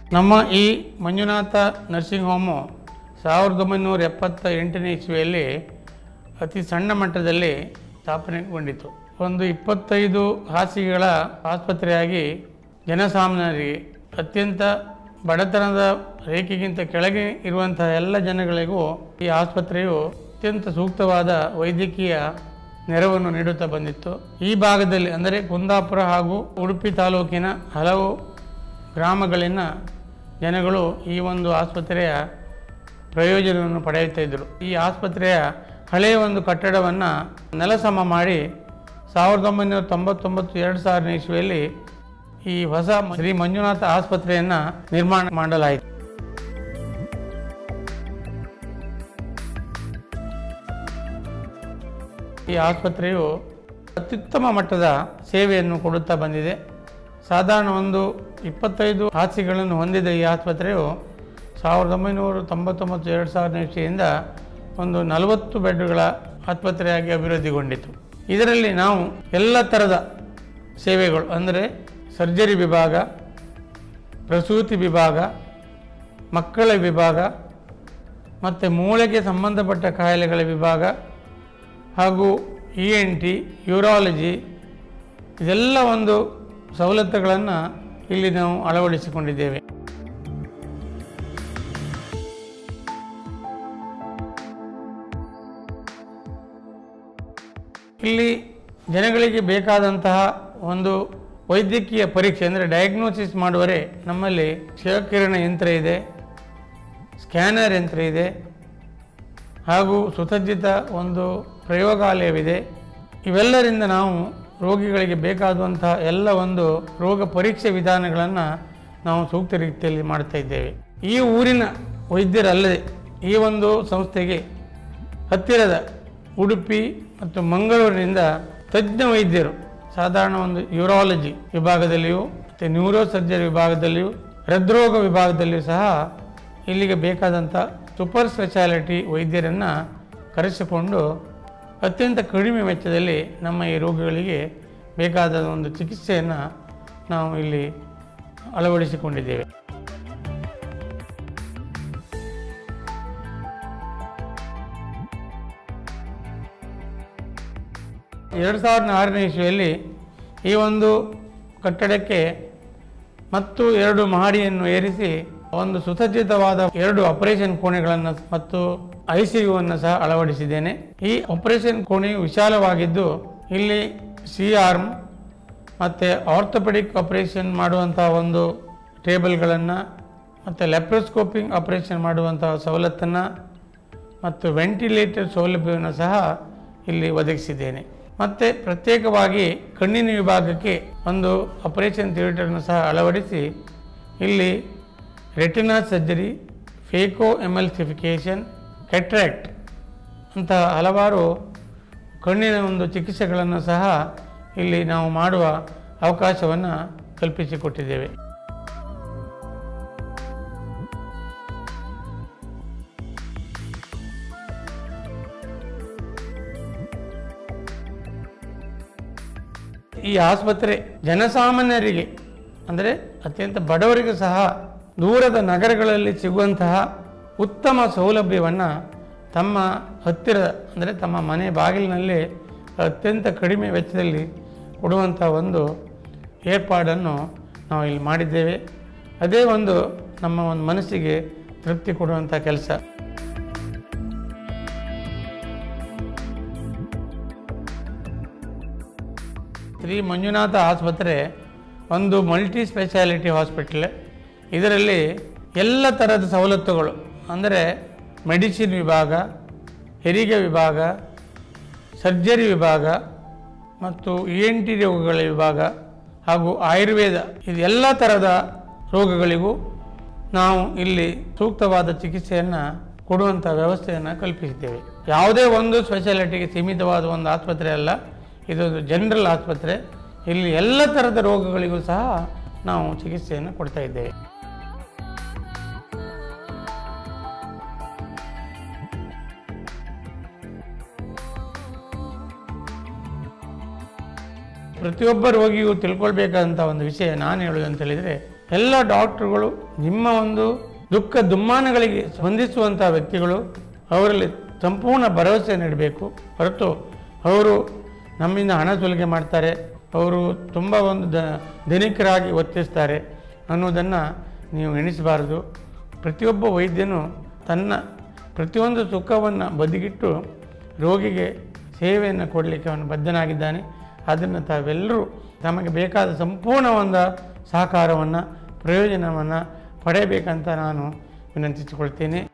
ನಮ್ಮ ಈ Manjunatha nursing home ಸಾವಿರದ ಒಂಬೈನೂರ ಎಪ್ಪತ್ತ ಎಂಟನೇ ಇಸ್ವಿಯಲ್ಲಿ ಅತಿ ಸಣ್ಣ ಮಟ್ಟದಲ್ಲಿ ಸ್ಥಾಪನೆಗೊಂಡಿತು ಒಂದು ಇಪ್ಪತ್ತೈದು ಹಾಸಿಗೆಗಳ ಆಸ್ಪತ್ರೆಯಾಗಿ ಜನಸಾಮಾನ್ಯರಿಗೆ ಅತ್ಯಂತ ಬಡತನದ ರೇಖೆಗಿಂತ ಕೆಳಗೆ ಇರುವಂತಹ ಎಲ್ಲ ಜನಗಳಿಗೂ ಈ ಆಸ್ಪತ್ರೆಯು ಅತ್ಯಂತ ಸೂಕ್ತವಾದ ವೈದ್ಯಕೀಯ ನೆರವನ್ನು ನೀಡುತ್ತಾ ಬಂದಿತ್ತು ಈ ಭಾಗದಲ್ಲಿ ಅಂದರೆ ಕುಂದಾಪುರ ಹಾಗೂ ಉಡುಪಿ ತಾಲೂಕಿನ ಹಲವು ಗ್ರಾಮಗಳಿನ ಜನಗಳು ಈ ಒಂದು ಆಸ್ಪತ್ರೆಯ ಪ್ರಯೋಜನವನ್ನು ಪಡೆಯುತ್ತಾ ಇದ್ದರು ಈ ಆಸ್ಪತ್ರೆಯ ಹಳೆಯ ಒಂದು ಕಟ್ಟಡವನ್ನು ನೆಲಸಮ ಮಾಡಿ ಸಾವಿರದ ಒಂಬೈನೂರ ತೊಂಬತ್ತೊಂಬತ್ತು ಎರಡು ಸಾವಿರನೇ ಇಸ್ವಿಯಲ್ಲಿ ಈ ಹೊಸ ಶ್ರೀ ಮಂಜುನಾಥ ಆಸ್ಪತ್ರೆಯನ್ನು ನಿರ್ಮಾಣ ಮಾಡಲಾಯಿತು ಈ ಆಸ್ಪತ್ರೆಯು ಅತ್ಯುತ್ತಮ ಮಟ್ಟದ ಸೇವೆಯನ್ನು ಕೊಡುತ್ತಾ ಬಂದಿದೆ ಸಾಧಾರಣ ಒಂದು ಇಪ್ಪತ್ತೈದು ಹಾಸಿಗೆಗಳನ್ನು ಹೊಂದಿದ ಈ ಆಸ್ಪತ್ರೆಯು ಸಾವಿರದ ಒಂಬೈನೂರ ತೊಂಬತ್ತೊಂಬತ್ತು ಎರಡು ಸಾವಿರದ ಇಸ್ವಿಯಿಂದ ಒಂದು ನಲವತ್ತು ಬೆಡ್ಗಳ ಆಸ್ಪತ್ರೆಯಾಗಿ ಅಭಿವೃದ್ಧಿಗೊಂಡಿತು ಇದರಲ್ಲಿ ನಾವು ಎಲ್ಲ ಥರದ ಸೇವೆಗಳು ಅಂದರೆ ಸರ್ಜರಿ ವಿಭಾಗ ಪ್ರಸೂತಿ ವಿಭಾಗ ಮಕ್ಕಳ ವಿಭಾಗ ಮತ್ತು ಮೂಳೆಗೆ ಸಂಬಂಧಪಟ್ಟ ಕಾಯಿಲೆಗಳ ವಿಭಾಗ ಹಾಗೂ ಇ ಎನ್ ಟಿ ಯೂರಾಲಜಿ ಇದೆಲ್ಲ ಒಂದು ಸವಲತ್ತುಗಳನ್ನು ಇಲ್ಲಿ ನಾವು ಅಳವಡಿಸಿಕೊಂಡಿದ್ದೇವೆ ಇಲ್ಲಿ ಜನಗಳಿಗೆ ಬೇಕಾದಂತಹ ಒಂದು ವೈದ್ಯಕೀಯ ಪರೀಕ್ಷೆ ಅಂದರೆ ಡಯಾಗ್ನೋಸಿಸ್ ಮಾಡುವರೆ ನಮ್ಮಲ್ಲಿ ಕ್ಷಯಕಿರಣ ಯಂತ್ರ ಇದೆ ಸ್ಕ್ಯಾನರ್ ಯಂತ್ರ ಇದೆ ಹಾಗೂ ಸುಸಜ್ಜಿತ ಒಂದು ಪ್ರಯೋಗಾಲಯವಿದೆ ಇವೆಲ್ಲರಿಂದ ನಾವು ರೋಗಿಗಳಿಗೆ ಬೇಕಾದಂತಹ ಎಲ್ಲ ಒಂದು ರೋಗ ಪರೀಕ್ಷೆ ವಿಧಾನಗಳನ್ನು ನಾವು ಸೂಕ್ತ ರೀತಿಯಲ್ಲಿ ಮಾಡ್ತಾ ಇದ್ದೇವೆ ಈ ಊರಿನ ವೈದ್ಯರಲ್ಲದೆ ಈ ಒಂದು ಸಂಸ್ಥೆಗೆ ಹತ್ತಿರದ ಉಡುಪಿ ಮತ್ತು ಮಂಗಳೂರಿನಿಂದ ತಜ್ಞ ವೈದ್ಯರು ಸಾಧಾರಣ ಒಂದು ಯೂರಾಲಜಿ ವಿಭಾಗದಲ್ಲಿಯೂ ಮತ್ತು ನ್ಯೂರೋ ಸರ್ಜರಿ ವಿಭಾಗದಲ್ಲಿಯೂ ಹೃದ್ರೋಗ ವಿಭಾಗದಲ್ಲಿಯೂ ಸಹ ಇಲ್ಲಿಗೆ ಬೇಕಾದಂಥ ಸೂಪರ್ ಸ್ಪೆಷಾಲಿಟಿ ವೈದ್ಯರನ್ನು ಕರೆಸಿಕೊಂಡು ಅತ್ಯಂತ ಕಡಿಮೆ ವೆಚ್ಚದಲ್ಲಿ ನಮ್ಮ ಈ ರೋಗಿಗಳಿಗೆ ಬೇಕಾದ ಒಂದು ಚಿಕಿತ್ಸೆಯನ್ನು ನಾವು ಇಲ್ಲಿ ಅಳವಡಿಸಿಕೊಂಡಿದ್ದೇವೆ ಎರಡು ಸಾವಿರದ ಆರನೇ ಇಸ್ವಿಯಲ್ಲಿ ಈ ಒಂದು ಕಟ್ಟಡಕ್ಕೆ ಮತ್ತು ಎರಡು ಮಹಡಿಯನ್ನು ಏರಿಸಿ ಒಂದು ಸುಸಜ್ಜಿತವಾದ ಎರಡು ಆಪರೇಷನ್ ಕೋಣೆಗಳನ್ನು ಮತ್ತು ಐ ಸಿ ಯುವನ್ನು ಸಹ ಅಳವಡಿಸಿದ್ದೇನೆ ಈ ಆಪರೇಷನ್ ಕೋಣೆಯು ವಿಶಾಲವಾಗಿದ್ದು ಇಲ್ಲಿ ಸಿ ಆರ್ಮ್ ಮತ್ತು ಆರ್ಥೋಪೆಡಿಕ್ ಆಪರೇಷನ್ ಮಾಡುವಂಥ ಒಂದು ಟೇಬಲ್ಗಳನ್ನು ಮತ್ತು ಲೆಪ್ರೋಸ್ಕೋಪಿಂಗ್ ಆಪರೇಷನ್ ಮಾಡುವಂತಹ ಸವಲತ್ತನ್ನು ಮತ್ತು ವೆಂಟಿಲೇಟರ್ ಸೌಲಭ್ಯವನ್ನು ಸಹ ಇಲ್ಲಿ ಒದಗಿಸಿದ್ದೇನೆ ಮತ್ತು ಪ್ರತ್ಯೇಕವಾಗಿ ಕಣ್ಣಿನ ವಿಭಾಗಕ್ಕೆ ಒಂದು ಆಪರೇಷನ್ ಥಿಯೇಟರ್ನ ಸಹ ಅಳವಡಿಸಿ ಇಲ್ಲಿ retina surgery phacoemulsification cataract ಅಂತಹ ಹಲವಾರು ಕಣ್ಣಿನ ಒಂದು ಚಿಕಿತ್ಸೆಗಳನ್ನು ಸಹ ಇಲ್ಲಿ ನಾವು ಮಾಡುವ ಅವಕಾಶವನ್ನು ಕಲ್ಪಿಸಿಕೊಟ್ಟಿದ್ದೇವೆ ಈ ಆಸ್ಪತ್ರೆ ಜನಸಾಮಾನ್ಯರಿಗೆ ಅಂದರೆ ಅತ್ಯಂತ ಬಡವರಿಗೂ ಸಹ ದೂರದ ನಗರಗಳಲ್ಲಿ ಸಿಗುವಂತಹ ಉತ್ತಮ ಸೌಲಭ್ಯವನ್ನು ತಮ್ಮ ಹತ್ತಿರ ಅಂದರೆ ತಮ್ಮ ಮನೆ ಬಾಗಿಲಿನಲ್ಲಿ ಅತ್ಯಂತ ಕಡಿಮೆ ವೆಚ್ಚದಲ್ಲಿ ಕೊಡುವಂಥ ಒಂದು ಏರ್ಪಾಡನ್ನು ನಾವು ಇಲ್ಲಿ ಮಾಡಿದ್ದೇವೆ ಅದೇ ಒಂದು ನಮ್ಮ ಒಂದು ಮನಸ್ಸಿಗೆ ತೃಪ್ತಿ ಕೊಡುವಂಥ ಕೆಲಸ ಶ್ರೀ ಮಂಜುನಾಥ ಆಸ್ಪತ್ರೆ ಒಂದು ಮಲ್ಟಿ ಸ್ಪೆಷಾಲಿಟಿ ಹಾಸ್ಪಿಟಲ್ ಇದರಲ್ಲಿ ಎಲ್ಲ ಥರದ ಸವಲತ್ತುಗಳು ಅಂದರೆ ಮೆಡಿಸಿನ್ ವಿಭಾಗ ಹೆರಿಗೆ ವಿಭಾಗ ಸರ್ಜರಿ ವಿಭಾಗ ಮತ್ತು ಇ ಎನ್ ಟಿ ರೋಗಗಳ ವಿಭಾಗ ಹಾಗೂ ಆಯುರ್ವೇದ ಇದೆಲ್ಲ ಥರದ ರೋಗಗಳಿಗೂ ನಾವು ಇಲ್ಲಿ ಸೂಕ್ತವಾದ ಚಿಕಿತ್ಸೆಯನ್ನು ಕೊಡುವಂಥ ವ್ಯವಸ್ಥೆಯನ್ನು ಕಲ್ಪಿಸಿದ್ದೇವೆ ಯಾವುದೇ ಒಂದು ಸ್ಪೆಷಾಲಿಟಿಗೆ ಸೀಮಿತವಾದ ಒಂದು ಆಸ್ಪತ್ರೆ ಅಲ್ಲ ಇದೊಂದು ಜನರಲ್ ಆಸ್ಪತ್ರೆ ಇಲ್ಲಿ ಎಲ್ಲ ಥರದ ರೋಗಗಳಿಗೂ ಸಹ ನಾವು ಚಿಕಿತ್ಸೆಯನ್ನು ಕೊಡ್ತಾ ಇದ್ದೇವೆ ಪ್ರತಿಯೊಬ್ಬ ರೋಗಿಯು ತಿಳ್ಕೊಳ್ಬೇಕಾದಂಥ ಒಂದು ವಿಷಯ ನಾನು ಹೇಳೋದು ಅಂತ ಹೇಳಿದರೆ ಎಲ್ಲ ಡಾಕ್ಟ್ರುಗಳು ನಿಮ್ಮ ಒಂದು ದುಃಖ ದುಮ್ಮಾನಗಳಿಗೆ ಸ್ಪಂದಿಸುವಂಥ ವ್ಯಕ್ತಿಗಳು ಅವರಲ್ಲಿ ಸಂಪೂರ್ಣ ಭರವಸೆ ನೀಡಬೇಕು ಹೊರತು ಅವರು ನಮ್ಮಿಂದ ಹಣ ಸುಲಿಗೆ ಮಾಡ್ತಾರೆ ಅವರು ತುಂಬ ಒಂದು ದ ಧನಿಕರಾಗಿ ವರ್ತಿಸ್ತಾರೆ ಅನ್ನೋದನ್ನು ನೀವು ಎಣಿಸಬಾರದು ಪ್ರತಿಯೊಬ್ಬ ವೈದ್ಯನು ತನ್ನ ಪ್ರತಿಯೊಂದು ಸುಖವನ್ನು ಬದಿಗಿಟ್ಟು ರೋಗಿಗೆ ಸೇವೆಯನ್ನು ಕೊಡಲಿಕ್ಕೆ ಅವನು ಬದ್ಧನಾಗಿದ್ದಾನೆ ಅದನ್ನು ತಾವೆಲ್ಲರೂ ತಮಗೆ ಬೇಕಾದ ಸಂಪೂರ್ಣ ಒಂದು ಸಹಕಾರವನ್ನು ಪ್ರಯೋಜನವನ್ನು ಪಡೆಯಬೇಕಂತ ನಾನು ವಿನಂತಿಸಿಕೊಳ್ತೇನೆ